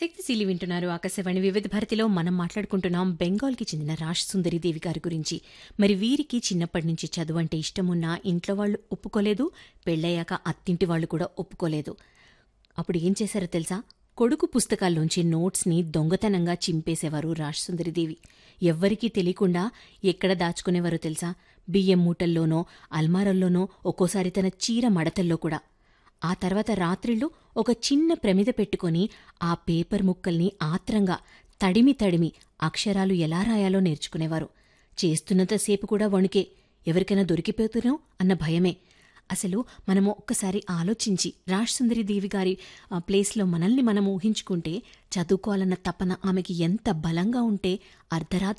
శక్తిశీలి వింటున్నారు ఆకాశవాణి వివిధ భారతిలో మనం మాట్లాడుకుంటున్నాం బెంగాల్కి చెందిన రాజ్ సుందరి దేవి గారి గురించి మరి వీరికి చిన్నప్పటి నుంచి చదువు అంటే ఇష్టమున్నా ఇంట్లో వాళ్ళు ఒప్పుకోలేదు పెళ్ళయ్యాక అత్తింటి వాళ్ళు కూడా ఒప్పుకోలేదు అప్పుడు ఏం చేశారో తెలుసా కొడుకు పుస్తకాల్లోంచి నోట్స్ని దొంగతనంగా చింపేసేవారు రాజ్ సుందరిదేవి ఎవ్వరికీ తెలియకుండా ఎక్కడ దాచుకునేవారో తెలుసా బియ్యం మూటల్లోనో అల్మారల్లోనో ఒక్కోసారి తన చీర మడతల్లో కూడా ఆ తర్వాత రాత్రిళ్ళు ఒక చిన్న ప్రమిద పెట్టుకొని ఆ పేపర్ ముక్కల్ని ఆత్రంగా తడిమి తడిమి అక్షరాలు ఎలా రాయాలో నేర్చుకునేవారు చేస్తున్నంతసేపు కూడా వణుకే ఎవరికైనా దొరికిపోతున్నాం అన్న భయమే అసలు మనము ఒక్కసారి ఆలోచించి రాజ్ సుందరి దేవి గారి ఆ, ప్లేస్లో మనల్ని మనం ఊహించుకుంటే చదువుకోవాలన్న తపన ఆమెకి ఎంత బలంగా ఉంటే అర్ధరాత్రి